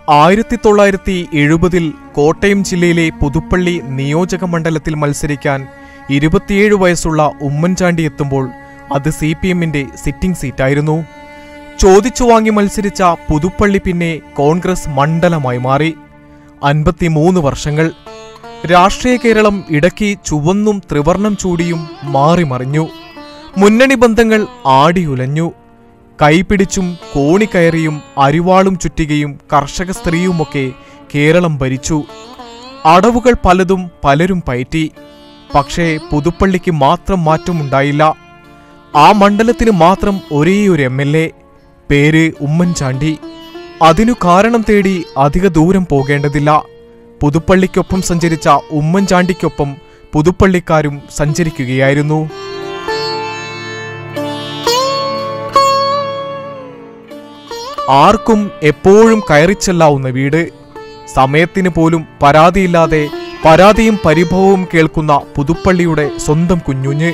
ആയിരത്തി തൊള്ളായിരത്തി എഴുപതിൽ കോട്ടയം ജില്ലയിലെ പുതുപ്പള്ളി നിയോജക മണ്ഡലത്തിൽ മത്സരിക്കാൻ ഇരുപത്തിയേഴ് വയസ്സുള്ള ഉമ്മൻചാണ്ടി എത്തുമ്പോൾ അത് സി പി എമ്മിന്റെ സിറ്റിംഗ് സീറ്റായിരുന്നു ചോദിച്ചു വാങ്ങി മത്സരിച്ച പുതുപ്പള്ളി പിന്നെ കോൺഗ്രസ് മണ്ഡലമായി മാറി അൻപത്തിമൂന്ന് വർഷങ്ങൾ രാഷ്ട്രീയ കേരളം ഇടയ്ക്ക് ചുവന്നും ത്രിവർണം ചൂടിയും മാറിമറിഞ്ഞു മുന്നണി ബന്ധങ്ങൾ ആടിയുലഞ്ഞു കൈപിടിച്ചും കോണിക്കയറിയും അരിവാളും ചുറ്റികയും കർഷക സ്ത്രീയുമൊക്കെ കേരളം ഭരിച്ചു അടവുകൾ പലതും പലരും പയറ്റി പക്ഷേ പുതുപ്പള്ളിക്ക് മാത്രം മാറ്റമുണ്ടായില്ല ആ മണ്ഡലത്തിന് മാത്രം ഒരേ ഒരു എം എൽ എ പേര് ഉമ്മൻചാണ്ടി അതിനു കാരണം തേടി അധിക ദൂരം പോകേണ്ടതില്ല പുതുപ്പള്ളിക്കൊപ്പം സഞ്ചരിച്ച ഉമ്മൻചാണ്ടിക്കൊപ്പം പുതുപ്പള്ളിക്കാരും സഞ്ചരിക്കുകയായിരുന്നു ആർക്കും എപ്പോഴും കയറിച്ചെല്ലാവുന്ന വീട് സമയത്തിന് പോലും പരാതിയില്ലാതെ പരാതിയും പരിഭവവും കേൾക്കുന്ന പുതുപ്പള്ളിയുടെ സ്വന്തം കുഞ്ഞുഞ്ഞ്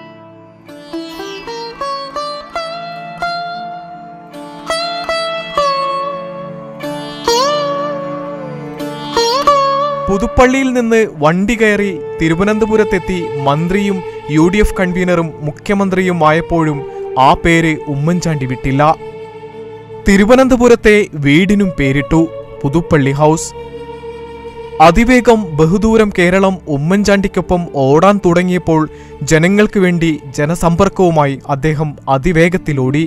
പുതുപ്പള്ളിയിൽ നിന്ന് വണ്ടി കയറി തിരുവനന്തപുരത്തെത്തി മന്ത്രിയും യു ഡി എഫ് കൺവീനറും മുഖ്യമന്ത്രിയുമായപ്പോഴും ആ പേര് ഉമ്മൻചാണ്ടി വിട്ടില്ല തിരുവനന്തപുരത്തെ വീടിനും പേരിട്ടു പുതുപ്പള്ളി ഹൗസ് അതിവേഗം ബഹുദൂരം കേരളം ഉമ്മൻചാണ്ടിക്കൊപ്പം ഓടാൻ തുടങ്ങിയപ്പോൾ ജനങ്ങൾക്ക് വേണ്ടി ജനസമ്പർക്കവുമായി അദ്ദേഹം അതിവേഗത്തിലോടി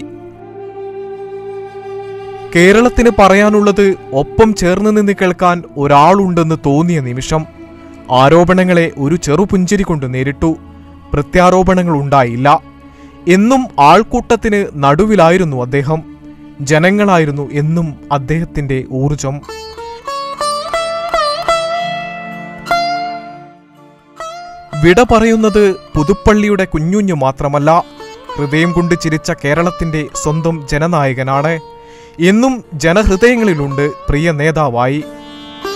കേരളത്തിന് പറയാനുള്ളത് ഒപ്പം ചേർന്ന് നിന്ന് കേൾക്കാൻ ഒരാളുണ്ടെന്ന് തോന്നിയ നിമിഷം ആരോപണങ്ങളെ ഒരു ചെറുപുഞ്ചിരി കൊണ്ട് നേരിട്ടു പ്രത്യാരോപണങ്ങൾ ഉണ്ടായില്ല എന്നും ആൾക്കൂട്ടത്തിന് നടുവിലായിരുന്നു അദ്ദേഹം ജനങ്ങളായിരുന്നു എന്നും അദ്ദേഹത്തിന്റെ ഊർജം വിട പറയുന്നത് പുതുപ്പള്ളിയുടെ കുഞ്ഞുഞ്ഞു മാത്രമല്ല ഹൃദയം കൊണ്ട് ചിരിച്ച കേരളത്തിന്റെ സ്വന്തം ജനനായകനാണ് എന്നും ജനഹൃദയങ്ങളിലുണ്ട് പ്രിയ നേതാവായി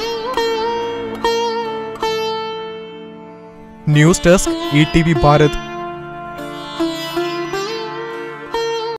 news desk E T V Bharat